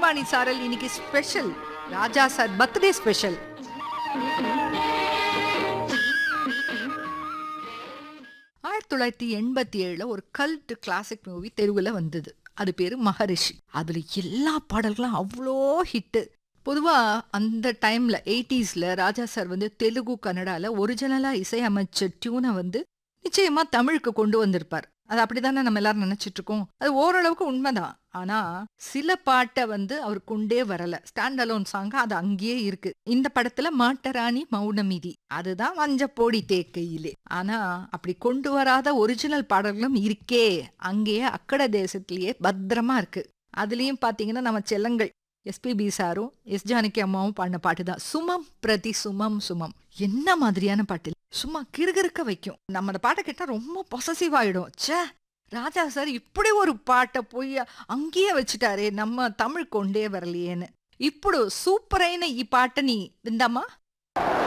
சினிமானி சாரல் இன்னைக்கு special Raja sir birthday special ஆயிரத்தி தொள்ளாயிரத்தி எண்பத்தி ஏழுல ஒரு கல்ட் கிளாசிக் மூவி தெருவில் வந்தது அது பேரு மகரிஷி அதுல எல்லா பாடல்களும் அவ்வளோ ஹிட்டு பொதுவா அந்த டைம்ல எயிட்டிஸ்ல ராஜா சார் வந்து தெலுங்கு கன்னடால ஒரிஜினலா இசையமைச்ச டியூனை வந்து நிச்சயமா தமிழுக்கு கொண்டு வந்திருப்பார் அது அப்படிதானே நம்ம எல்லாரும் நினைச்சிட்டு இருக்கோம் அது ஓரளவுக்கு உண்மைதான் ஆனா சில பாட்டை வந்து அவர் கொண்டே வரல ஸ்டாண்ட் அலோன் சாங் அது அங்கேயே இருக்கு இந்த படத்துல மாட்டராணி மௌனமிதி அதுதான் வஞ்ச போடி தேக்கையிலே ஆனா அப்படி கொண்டு வராத ஒரிஜினல் பாடல்களும் இருக்கே அங்கேயே அக்கட தேசத்திலேயே பத்திரமா இருக்கு அதுலயும் பாத்தீங்கன்னா நம்ம செல்லங்கள் எஸ்பிபி சாரும் எஸ் ஜானகி அம்மாவும் பாடின பாட்டு தான் சுமம் பிரதி சுமம் சுமம் என்ன மாதிரியான பாட்டு சும்மா கிறுகிறுக்க வைக்கும் நம்ம அந்த பாட்டை கேட்டா ரொம்ப பொசசிவ் ஆயிடும் ச்சே ராஜா சார் இப்படி ஒரு பாட்டை போய் அங்கேயே வச்சுட்டாரே நம்ம தமிழ் கொண்டே வரலையேன்னு ఇప్పుడు సూపర్ అయిన ఈ పాటని విందామా